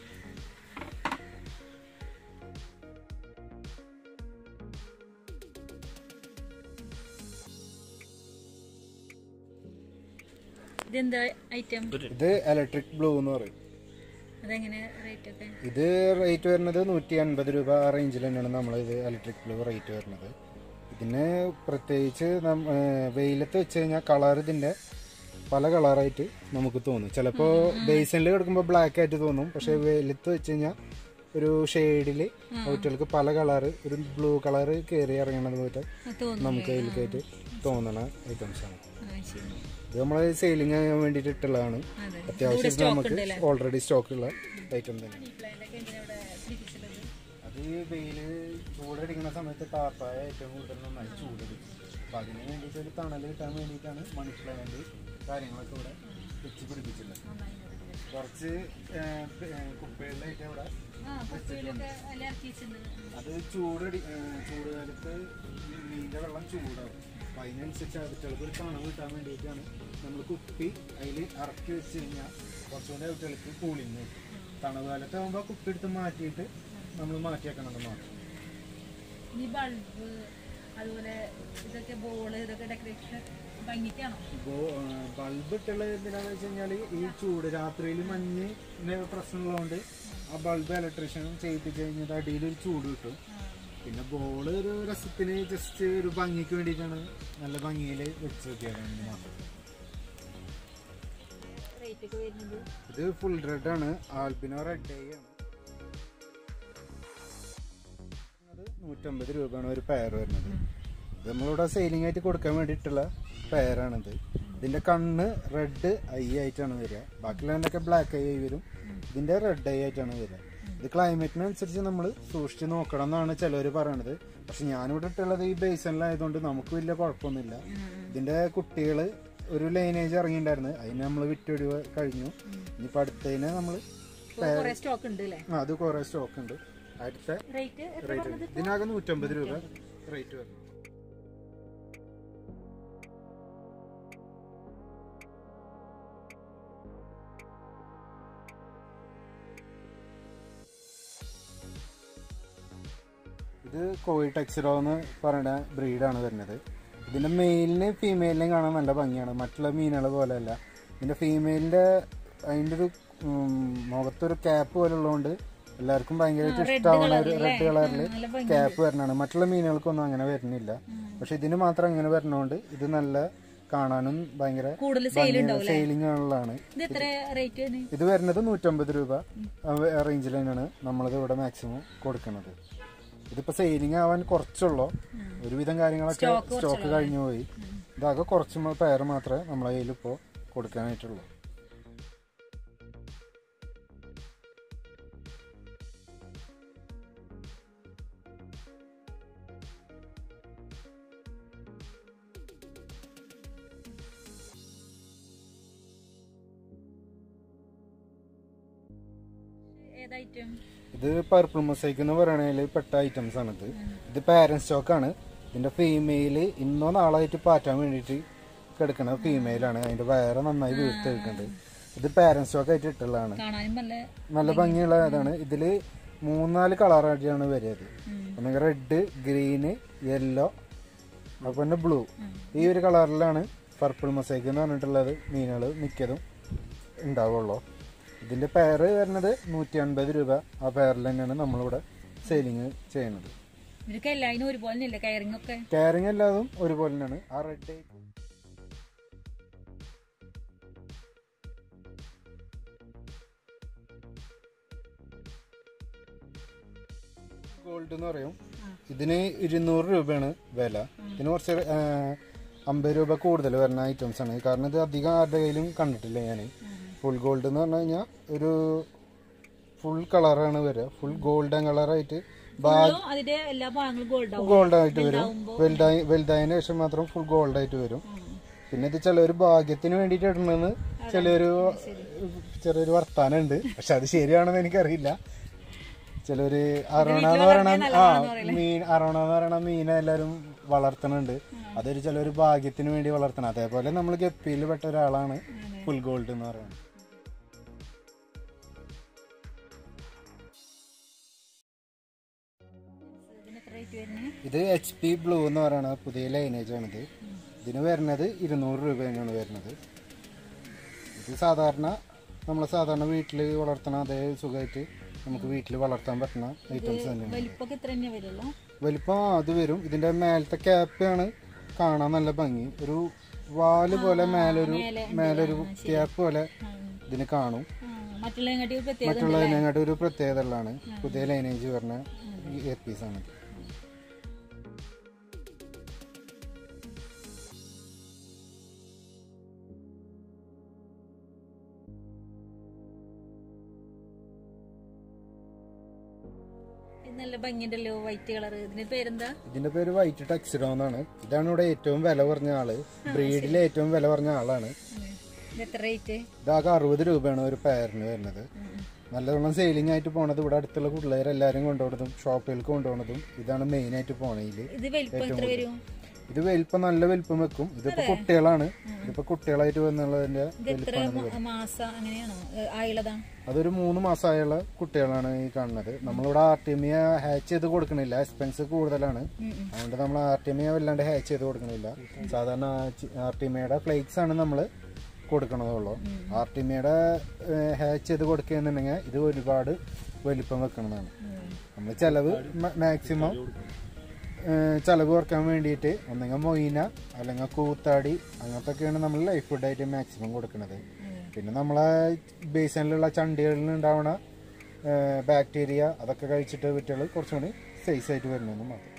ഇതെന്താ ഐറ്റം ഇത് ഇലക്ട്രിക് ബ്ലൂ എന്ന് പറയും അതെങ്ങനെ റേറ്റ് ഒക്കെ ഇത് റേറ്റ് വരുന്നത് നൂറ്റി അൻപത് രൂപ ആ റേഞ്ചിൽ തന്നെയാണ് നമ്മൾ ഇത് ഇലക്ട്രിക് ബ്ലൂ റേറ്റ് വരുന്നത് ഇതിന് പ്രത്യേകിച്ച് നം- ഏർ വെയിലത്ത് വെച്ച് കഴിഞ്ഞാൽ കളർ ഇതിൻ്റെ പല കളറായിട്ട് നമുക്ക് തോന്നും ചിലപ്പോൾ ബേസിനിൽ കിടക്കുമ്പോൾ ബ്ലാക്ക് ആയിട്ട് തോന്നും പക്ഷേ വെയിലത്ത് വെച്ച് കഴിഞ്ഞാൽ ഒരു ഷെയ്ഡിൽ കുട്ടികൾക്ക് പല കളറ് ഒരു ബ്ലൂ കളർ കയറി ഇറങ്ങണത് പോയിട്ട് തോന്നുന്നു നമുക്ക് അതിലേക്കായിട്ട് തോന്നണ ഐറ്റംസ് ആണ് ആ, ശരി ഇത് നമ്മൾ സെയിലിംഗ് ചെയ്യാൻ വേണ്ടിയിട്ട് ഇട്ടുള്ളതാണ് അതെ അത്യാവശ്യം നമുക്ക് ഓൾറെഡി സ്റ്റോക്കുള്ള ഐറ്റം തന്നെ പ്ലാന്റൊക്കെ എന്തിനാ ഇവിടെ പിടിപ്പിച്ചിട്ടുള്ളത് അത് ഈ വെയില് ചൂടടിക്കുന്ന സമയത്ത് താപ്പായ ഏറ്റവും കൂടുതൽ നന്നായി ചൂടടിക്കും അപ്പം അതിന് വേണ്ടിയിട്ട് ഒരു തണൽ കിട്ടാൻ വേണ്ടിയിട്ടാണ് മണി പ്ലാന്റ് കാര്യങ്ങളൊക്കെ ഇവിടെ വെച്ച് പിടിപ്പിച്ചിട്ടുള്ളത് കുറച്ച് കുപ്പികളിലായിട്ട് അവിടെ ആ കുപ്പിയിലൊക്കെ എല്ലാം ഇറക്കി വെച്ചിട്ടുണ്ട് അത് ചൂടടി ഏഹ് ചൂട് കാലത്ത് മീനിൻ്റെ വെള്ളം ചൂടാവും അപ്പം അതിനനുസരിച്ച് അതിട്ടുകൾക്ക് ഒരു തണവ് കിട്ടാൻ വേണ്ടിയിട്ടാണ് നമ്മൾ കുപ്പി അതിൽ ഇറക്കി വെച്ച് കഴിഞ്ഞാൽ കുറച്ചുകൂടെ കുട്ടികൾക്ക് കൂളിങ് കിട്ടും തണവ് കാലത്ത് ആകുമ്പോൾ കുപ്പി എടുത്ത് മാറ്റിയിട്ട് നമ്മൾ മാറ്റിയേക്കണത് മാത്രം ഈ ബൾബ് അതുപോലെ ഇതൊക്കെ ബോള് ഇതൊക്കെ ഡെക്കറേഷൻ ഭംഗിക്കാണോ ഇപ്പോൾ ബൾബ് ഇട്ടുള്ളത് എന്തിനാന്ന് വെച്ച് കഴിഞ്ഞാൽ ഈ ചൂട് രാത്രിയിൽ മഞ്ഞ് പ്രശ്നമുള്ളതുകൊണ്ട് ആ ബൾബ് ഇലക്ട്രീഷ്യൻ ചെയ്യിപ്പിച്ച് കഴിഞ്ഞാൽ അടിയിൽ ഒരു ചൂട് കിട്ടും പിന്നെ ബോള് ഒരു രസത്തിന് ജസ്റ്റ് ഒരു ഭംഗിക്ക് വേണ്ടിയിട്ടാണ് നല്ല ഭംഗിയിൽ വെച്ച് നോക്കിയത് മാത്രം റേറ്റ് ഒക്കെ വരുന്നത് ഇത് ഫുൾ റെഡ് ആണ് ആൽബിനോ റെഡ് ഡേ ആണ് അത് നൂറ്റമ്പത് രൂപയാണ് ഒരു പെയർ വരുന്നത് ഇത് നമ്മളിവിടെ സെയിലിംഗ് ആയിട്ട് കൊടുക്കാൻ വേണ്ടിയിട്ടുള്ള പെയറാണിത് ഇതിന്റെ കണ്ണ് റെഡ് ഐ ആയിട്ടാണ് വരിക ബാക്കിയുള്ളതിൻ്റെയൊക്കെ ബ്ലാക്ക് ഐ ആയി വരും ഇതിന്റെ റെഡ് ഐ ആയിട്ടാണ് വരിക ഇത് ക്ലൈമറ്റിനനുസരിച്ച് നമ്മൾ സൂക്ഷിച്ച് നോക്കണം എന്നാണ് ചിലവർ പറയണത് പക്ഷെ ഞാനിവിടെ ഇട്ടുള്ളത് ഈ ബേസണിലായതുകൊണ്ട് നമുക്ക് വലിയ കുഴപ്പമൊന്നുമില്ല ഇതിന്റെ കുട്ടികൾ ഒരു ലൈനേജ് ഇറങ്ങിയിട്ടുണ്ടായിരുന്നു അതിന് നമ്മൾ വിറ്റൊഴി കഴിഞ്ഞു ഇനിയിപ്പോൾ അടുത്തതിന് നമ്മൾ കുറെ സ്റ്റോക്ക് ഉണ്ട് അല്ലേ അത് കുറേ സ്റ്റോക്ക് ഉണ്ട് അടുത്ത റേറ്റ് റേറ്റ് ഇതിനാകെ നൂറ്റമ്പത് രൂപ റേറ്റ് വരുന്നു ഇത് കോഴി ടെക്സിറോ എന്ന് പറയുന്ന ബ്രീഡാണ് വരുന്നത് ഇതിന്റെ മെയിലിനെയും ഫീമെയിലിനെയും കാണാൻ നല്ല ഭംഗിയാണ് മറ്റുള്ള മീനുകളെ പോലെയല്ല ഇതിന്റെ ഫീമെയിലിന്റെ അതിന്റെ ഒരു ഉം, മുഖത്തൊരു ക്യാപ്പ് പോലെ ഉള്ളതുകൊണ്ട് എല്ലാവർക്കും ഭയങ്കരമായിട്ട് ഇഷ്ടമാവുന്ന ഒരു റെഡ് കളറിൽ നല്ല ഭംഗി ക്യാപ്പ് വരണതാണ് മറ്റുള്ള മീനുകൾക്കൊന്നും അങ്ങനെ വരുന്നില്ല പക്ഷെ ഇതിന് മാത്രം അങ്ങനെ വരണോണ്ട് ഇത് നല്ല കാണാനും ഭയങ്കര കൂടുതൽ സെയിൽ ഉണ്ടാവും സെയിലിംഗ് ആണുള്ളതാണ് ഇത് എത്ര റേറ്റ് ഇത് വരുന്നത് നൂറ്റമ്പത് രൂപ റേഞ്ചിൽ തന്നെയാണ് നമ്മളിത് ഇവിടെ മാക്സിമം കൊടുക്കുന്നത് ഇതിപ്പോ സെയിലിംഗ് ആവാൻ കുറച്ചുള്ളൂ ഒരുവിധം കാര്യങ്ങളൊക്കെ സ്റ്റോക്ക് കഴിഞ്ഞു പോയി ഇതാകെ കുറച്ച് പെയർ മാത്രമേ നമ്മളെ കയ്യിൽ ഇപ്പോൾ കൊടുക്കാനായിട്ടുള്ളൂ ഏതായിട്ടും ഇത് പർപ്പിൾ മൊസൈക്ക് എന്ന് പറയണതിൽ പെട്ട ഐറ്റംസ് ആണ് ഇത് ഇത് പാരന്റ് സ്റ്റോക്ക് ആണ് ഇതിന്റെ ഫീമെയിൽ ഇന്നോ നാളായിട്ട് പാറ്റാൻ വേണ്ടിയിട്ട് കിടക്കുന്ന ഫീമെയിലാണ് അതിന്റെ വയറ് നന്നായി വീഴ്ത്തി എടുക്കുന്നുണ്ട് ഇത് പാരന്റ് സ്റ്റോക്ക് ആയിട്ട് ഇട്ടുള്ളതാണ് കാണാനും നല്ല നല്ല ഭംഗിയുള്ള ഇതാണ് ഇതില് മൂന്നാല് കളറായിട്ടാണ് വരിക ഒന്നെങ്കിൽ റെഡ് ഗ്രീന് യെല്ലോ അതുപോലെ തന്നെ ബ്ലൂ ഈ ഒരു കളറിലാണ് പർപ്പിൾ മൊസൈക്ക് എന്ന് പറഞ്ഞിട്ടുള്ളത് മീനുകൾ മിക്കതും ഉണ്ടാവുള്ളൂ ഇതിന്റെ പെയറ് വരുന്നത് നൂറ്റി അൻപത് രൂപ ആ പെയറിൽ തന്നെയാണ് നമ്മളിവിടെ സെയിലിങ് ചെയ്യുന്നത് ഇവർക്ക് എല്ലാതിനും ഒരുപോലെ തന്നെയല്ലേ കയറിങ് ഒക്കെ കയറിങ് എല്ലാതും ഒരുപോലെ തന്നെയാണ് ആ റെഡ് ഗോൾഡ് എന്ന് പറയും ഇതിന് ഇരുന്നൂറ് രൂപയാണ് വില ഇതിന് കുറച്ച് ആ, അമ്പത് രൂപ കൂടുതൽ വരുന്ന ഐറ്റംസ് ആണ് കാരണം ഇത് അധികം ആരുടെ കയ്യിലും കണ്ടിട്ടില്ല ഞാൻ ഫുൾ ഗോൾഡ് എന്ന് പറഞ്ഞു കഴിഞ്ഞാൽ ഒരു ഫുൾ കളറാണ് വരിക ഫുൾ ഗോൾഡൻ കളറായിട്ട് ബാഗ് അതിന്റെ എല്ലാ ഭാഗങ്ങളും ഗോൾഡ് ആവും ഗോൾഡ് ആയിട്ട് വരും വലുതായി വലുതായതിനു ശേഷം മാത്രം ഫുൾ ഗോൾഡ് ആയിട്ട് വരും പിന്നെ ഇത് ചിലവര് ഭാഗ്യത്തിന് വേണ്ടിയിട്ട് ഇടണമെന്ന് ചിലൊരു ചെറിയൊരു വർത്താനം ഉണ്ട് പക്ഷെ അത് ശരിയാണെന്ന് എനിക്കറിയില്ല ചിലര് അറോണ എന്ന് പറയണ ആ മീൻ അറോണ എന്ന് പറയണ മീനെ എല്ലാരും വളർത്തണുണ്ട് അതൊരു ചിലൊരു ഭാഗ്യത്തിന് വേണ്ടി വളർത്തണം അതേപോലെ നമ്മൾ ഗപ്പിയിൽ പെട്ട ഒരാളാണ് ഫുൾ ഗോൾഡ് എന്ന് പറയുന്നത് ഇതിന് എത്ര റേറ്റ് വരുന്നത് ഇത് എച്ച് പി ബ്ലൂ എന്ന് പറയുന്ന പുതിയ ലൈനേജ് ആണിത് ഇതിന് വരുന്നത് ഇരുന്നൂറ് രൂപ തന്നെയാണ് വരുന്നത് ഇത് സാധാരണ നമ്മൾ സാധാരണ വീട്ടിൽ വളർത്തണ അതേ സുഖമായിട്ട് നമുക്ക് വീട്ടിൽ വളർത്താൻ പറ്റുന്ന ഐറ്റംസ് തന്നെയാണ് വലിപ്പൊക്കെ ഇത്ര തന്നെ വരുള്ളൂ വലിപ്പം അത് വരും ഇതിന്റെ മേലത്തെ ക്യാപ്പാണ് കാണാൻ നല്ല ഭംഗി ഒരു വാല് പോലെ മേലൊരു മേലൊരു ക്യാപ്പ് പോലെ ഇതിന് കാണും മറ്റുള്ളതിനെക്കാട്ടി ഒരു പ്രത്യേകത മറ്റുള്ളതിനെക്കാട്ടും ഒരു പ്രത്യേകത ഉള്ളതാണ് പുതിയ ലൈനേജ് പറഞ്ഞ ഇയർ പീസാണ് ഇത് നല്ല ഭംഗിയുണ്ടല്ലോ വൈറ്റ് കളർ ഇതിന്റെ പേരെന്താ ഇതിന്റെ പേര് വൈറ്റ് ടെക്സിഡോ എന്നാണ് ഇതാണ് ഇവിടെ ഏറ്റവും വില കുറഞ്ഞ ആള് ബ്രീഡിലെ ഏറ്റവും വില കുറഞ്ഞ ആളാണ് ഇത് എത്ര റേറ്റ് ഇതാകെ അറുപത് രൂപയാണ് ഒരു പെയറിന് വരുന്നത് നല്ലവണ്ണം സെയിലിംഗ് ആയിട്ട് പോണത് ഇവിടെ അടുത്തുള്ള പിള്ളേരെല്ലാരും കൊണ്ടുപോകുന്നതും ഷോപ്പുകൾക്ക് കൊണ്ടുപോകുന്നതും ഇതാണ് മെയിൻ ആയിട്ട് പോണതില് ഇത് വലിപ്പം എത്ര വരും ഇത് വലിപ്പം നല്ല വലിപ്പം വെക്കും ഇതിപ്പോ കുട്ടികളാണ് ഇതിപ്പോ കുട്ടികളായിട്ട് വന്നുള്ളതിന്റെ ഇത് എത്ര മ- മാസം അങ്ങനെയാണോ ഏ, ആയുള്ളതാ അതൊരു മൂന്ന് മാസമായുള്ള കുട്ടികളാണ് ഈ കാണുന്നത് നമ്മളിവിടെ ആർട്ടിമിയ ഹാച്ച് ചെയ്ത് കൊടുക്കണില്ല എക്സ്പെൻസ് കൂടുതലാണ് അതുകൊണ്ട് നമ്മൾ ആർട്ടിമിയ വല്ലാണ്ട് ഹാച്ച് ചെയ്ത് കൊടുക്കണില്ല സാധാരണ ആർട്ടിമിയുടെ ഫ്ലേക്സ് ആണ് നമ്മൾ കൊടുക്കണതുള്ളൂ ആർട്ടിമിയുടെ ഹാച്ച് ചെയ്ത് കൊടുക്കുകയെന്നുണ്ടെങ്കിൽ ഇത് ഒരുപാട് വലിപ്പം വെക്കണതാണ് നമ്മൾ ചെലവ് മാക്സിമം ചെലവ് കുറയ്ക്കാൻ വേണ്ടിയിട്ട് ഒന്നെങ്കിൽ മൊയിന അല്ലെങ്കിൽ കൂത്താടി അങ്ങനത്തൊക്കെയാണ് നമ്മൾ ലൈഫ് ഫുഡായിട്ട് മാക്സിമം കൊടുക്കുന്നത് പിന്നെ നമ്മളെ ബേസനിലുള്ള ചണ്ടികളിൽ ഉണ്ടാവണ ബാക്ടീരിയ അതൊക്കെ കഴിച്ചിട്ട് വിറ്റുകൾ കുറച്ചും കൂടി സൈസ് ആയിട്ട് വരുന്നതെന്ന് മാത്രം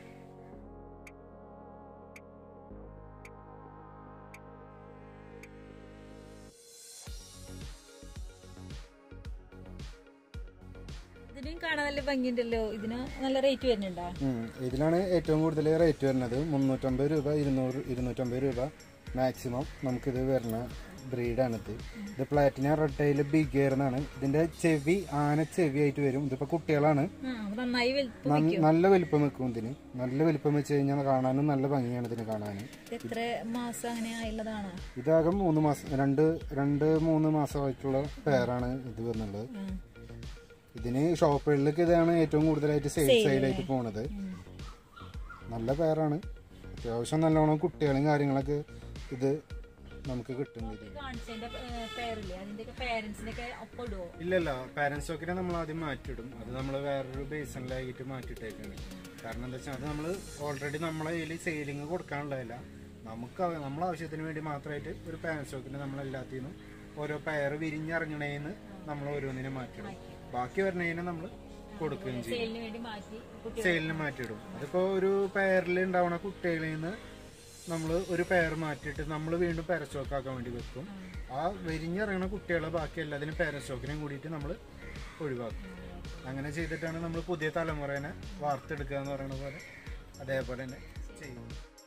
ഭംഗിയുണ്ടല്ലോ ഇതിന് നല്ല റേറ്റ് വരുന്നുണ്ടോ ഉം. ഇതിലാണ് ഏറ്റവും കൂടുതൽ റേറ്റ് വരുന്നത് മുന്നൂറ്റമ്പത് രൂപ ഇരുന്നൂറ് ഇരുന്നൂറ്റമ്പത് രൂപ മാക്സിമം നമുക്കിത് വരുന്ന ബ്രീഡാണിത് ഇത് platina red tail big ear എന്നാണ് ഇതിന്റെ ചെവി ആന ചെവി ആയിട്ട് വരും ഇതിപ്പോ കുട്ടികളാണ് ആ അപ്പൊ നന്നായി വലുപ്പം നന്ന- നല്ല വലിപ്പം വെക്കും ഇതിന് നല്ല വലിപ്പം വെച്ച് കഴിഞ്ഞാൽ കാണാനും നല്ല ഭംഗിയാണ് ഇതിന് കാണാൻ ഇത് എത്ര മാസം അങ്ങനെ ആയുള്ളതാണോ ഇതാകെ മൂന്ന് മാസം രണ്ട് രണ്ട് മൂന്ന് മാസമായിട്ടുള്ള പെയറാണ് ഇത് വരുന്നുള്ളത് ഉം. ഇതിന് ഷോപ്പുകളിലേക്ക് ഇതാണ് ഏറ്റവും കൂടുതലായിട്ട് സെയിൽ സെയിലായിട്ട് പോണത് നല്ല പെയറാണ് അത്യാവശ്യം നല്ലോണം കുട്ടികളും കാര്യങ്ങളൊക്കെ ഇത് നമുക്ക് കിട്ടും ഇതിൽ കാണിച്ചതിന്റെ പേരില്ലേ അതിന്റെ പേരൻസിന്റെ ഒക്കെ ഒപ്പം ഇടുവോ ഇല്ലല്ല പാരന്റ് സ്റ്റോക്കിനെ നമ്മൾ ആദ്യം മാറ്റിയിടും അത് നമ്മൾ വേറൊരു ബേസിനിലായിട്ട് മാറ്റിയിട്ടേക്കാണ് കാരണം എന്താ വെച്ചാൽ അത് നമ്മൾ ഓൾറെഡി നമ്മളെ കയ്യിൽ സെയിലിങ് കൊടുക്കാനുള്ളതല്ല നമുക്ക് അവ- നമ്മളെ ആവശ്യത്തിന് വേണ്ടി മാത്രമായിട്ട് ഒരു പാരന്റ് സ്റ്റോക്കിനെ നമ്മൾ എല്ലാത്തിനും ഓരോ പെയർ വിരിഞ്ഞിറങ്ങണേന്ന് നമ്മൾ ഓരോന്നിനെ മാറ്റിയിടും ബാക്കി വരണേനെ നമ്മൾ കൊടുക്കുകയും ചെയ്യും സെയിലിന് വേണ്ടി മാറ്റി കുട്ടി സെയിലിന് മാറ്റിയിടും അതിപ്പോ ഒരു പെയറിൽ ഉണ്ടാവണ കുട്ടികളിൽ നിന്ന് നമ്മൾ ഒരു പെയർ മാറ്റിയിട്ട് നമ്മൾ വീണ്ടും പെയർ സ്റ്റോക്ക് ആക്കാൻ വേണ്ടി വെക്കും ആ വിരിഞ്ഞിറങ്ങുന്ന കുട്ടികളെ ബാക്കി എല്ലാത്തിനും പെയർ സ്റ്റോക്കിനെയും കൂടിയിട്ട് നമ്മൾ ഒഴിവാക്കും അങ്ങനെ ചെയ്തിട്ടാണ് നമ്മൾ പുതിയ തലമുറേനെ വാർത്തെടുക്കുക എന്ന് പറയുന്ന പോലെ അതേപോലെ തന്നെ ചെയ്യും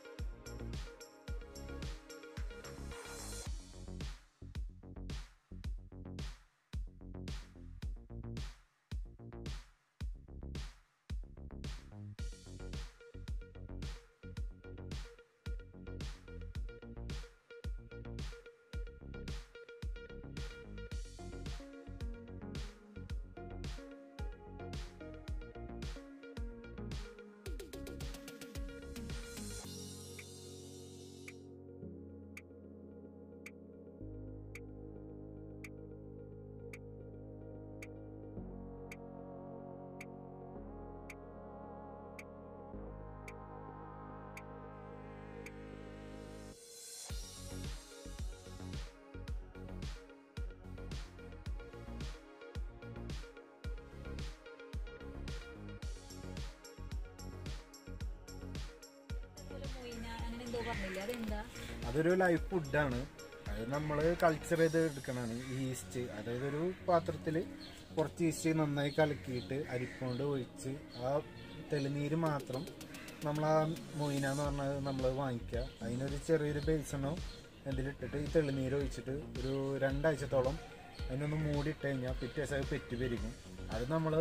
അതുപോലെ മൊയ്ന അങ്ങനെ എന്തോ പറഞ്ഞില്ലേ അതെന്താ അതൊരു ലൈഫ് ഫുഡാണ് അത് നമ്മൾ കൾച്ചർ ചെയ്ത് എടുക്കണതാണ് ഈസ്റ്റ് അതായത് ഒരു പാത്രത്തിൽ കുറച്ച് ഈസ്റ്റ് നന്നായി കലക്കിയിട്ട് അരിപ്പോണ്ട് ഒഴിച്ച് ആ തെളിനീര് മാത്രം നമ്മൾ ആ മൊയിന എന്ന് പറഞ്ഞത് നമ്മൾ വാങ്ങിക്കുക അതിനൊരു ചെറിയൊരു ബേസണോ എന്തിലിട്ടിട്ട് ഈ തെളിനീര് ഒഴിച്ചിട്ട് ഒരു രണ്ടാഴ്ചത്തോളം അതിനൊന്ന് മൂടിയിട്ട് കഴിഞ്ഞാൽ പിറ്റേ ദിവസം അത് പെറ്റി പെരുകും അത് നമ്മൾ